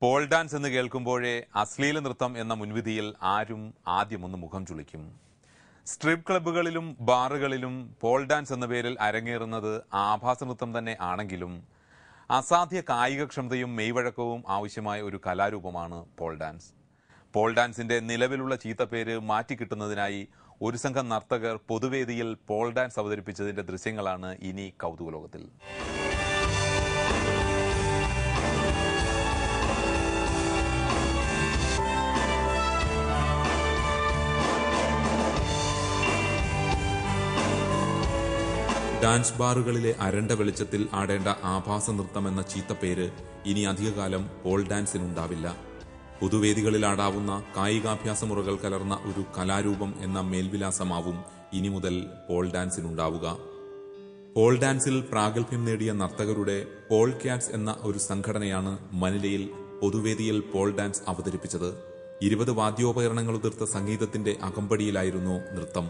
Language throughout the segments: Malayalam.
പോൾ ഡാൻസ് എന്ന് കേൾക്കുമ്പോഴേ അശ്ലീല നൃത്തം എന്ന മുൻവിധിയിൽ ആരും ആദ്യമൊന്ന് മുഖം ചുളിക്കും സ്ട്രിപ്പ് ക്ലബ്ബുകളിലും ബാറുകളിലും പോൾ ഡാൻസ് എന്ന പേരിൽ അരങ്ങേറുന്നത് ആഭാസ നൃത്തം തന്നെ ആണെങ്കിലും അസാധ്യ കായികക്ഷമതയും മെയ്വഴക്കവും ആവശ്യമായ ഒരു കലാരൂപമാണ് പോൾ ഡാൻസ് പോൾ ഡാൻസിന്റെ നിലവിലുള്ള ചീത്തപ്പേര് മാറ്റിക്കിട്ടുന്നതിനായി ഒരു സംഘം നർത്തകർ പൊതുവേദിയിൽ പോൾ ഡാൻസ് അവതരിപ്പിച്ചതിന്റെ ദൃശ്യങ്ങളാണ് ഇനി കൗതുകലോകത്തിൽ ഡാൻസ് ബാറുകളിലെ അരണ്ട വെളിച്ചത്തിൽ ആടേണ്ട ആഭാസ നൃത്തം എന്ന ചീത്തപ്പേര് ഇനി അധികകാലം പോൾ ഡാൻസിനുണ്ടാവില്ല പൊതുവേദികളിൽ ആടാവുന്ന കായികാഭ്യാസ മുറകൾ കലർന്ന ഒരു കലാരൂപം എന്ന മേൽവിലാസമാവും ഇനി മുതൽ പോൾ ഡാൻസിനുണ്ടാവുക പോൾ ഡാൻസിൽ പ്രാഗൽഭ്യം നേടിയ നർത്തകരുടെ പോൾ ക്യാറ്റ്സ് എന്ന ഒരു സംഘടനയാണ് മനിലയിൽ പൊതുവേദിയിൽ പോൾ ഡാൻസ് അവതരിപ്പിച്ചത് ഇരുപത് വാദ്യോപകരണങ്ങൾ ഉതിർത്ത സംഗീതത്തിന്റെ അകമ്പടിയിലായിരുന്നു നൃത്തം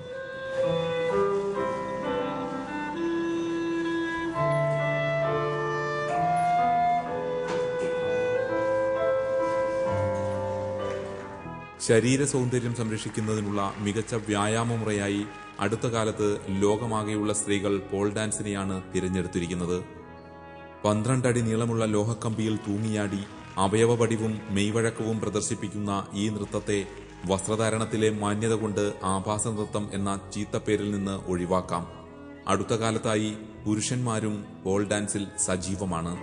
ശരീര സൗന്ദര്യം സംരക്ഷിക്കുന്നതിനുള്ള മികച്ച വ്യായാമമുറയായി അടുത്ത കാലത്ത് ലോകമാകെയുള്ള സ്ത്രീകൾ പോൾ ഡാൻസിനെയാണ് തിരഞ്ഞെടുത്തിരിക്കുന്നത് പന്ത്രണ്ടടി നീളമുള്ള ലോഹക്കമ്പിയിൽ തൂങ്ങിയാടി അവയവപടിവും മെയ്വഴക്കവും പ്രദർശിപ്പിക്കുന്ന ഈ നൃത്തത്തെ വസ്ത്രധാരണത്തിലെ മാന്യത കൊണ്ട് ആഭാസ നൃത്തം എന്ന ചീത്തപ്പേരിൽ നിന്ന് ഒഴിവാക്കാം അടുത്ത കാലത്തായി പുരുഷന്മാരും പോൾ ഡാൻസിൽ സജീവമാണ്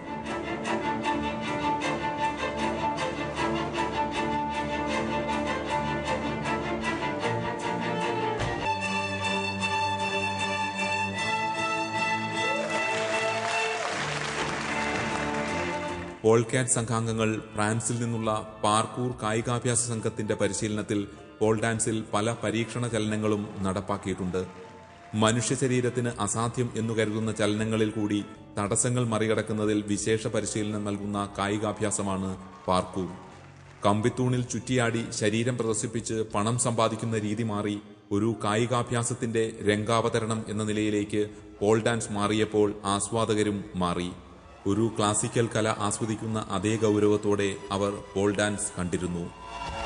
പോൾകാറ്റ് സംഘാംഗങ്ങൾ ഫ്രാൻസിൽ നിന്നുള്ള പാർക്കൂർ കായികാഭ്യാസ സംഘത്തിന്റെ പരിശീലനത്തിൽ പോൾ ഡാൻസിൽ പല പരീക്ഷണ ചലനങ്ങളും നടപ്പാക്കിയിട്ടുണ്ട് മനുഷ്യ ശരീരത്തിന് അസാധ്യം എന്നു കരുതുന്ന ചലനങ്ങളിൽ കൂടി തടസ്സങ്ങൾ മറികടക്കുന്നതിൽ വിശേഷ പരിശീലനം നൽകുന്ന കായികാഭ്യാസമാണ് പാർക്കൂർ കമ്പിത്തൂണിൽ ചുറ്റിയാടി ശരീരം പ്രദർശിപ്പിച്ച് പണം സമ്പാദിക്കുന്ന രീതി മാറി ഒരു കായികാഭ്യാസത്തിന്റെ രംഗാവതരണം എന്ന നിലയിലേക്ക് പോൾ ഡാൻസ് മാറിയപ്പോൾ ആസ്വാദകരും മാറി ഒരു ക്ലാസിക്കൽ കല ആസ്വദിക്കുന്ന അതേ ഗൗരവത്തോടെ അവർ പോൾ ഡാൻസ് കണ്ടിരുന്നു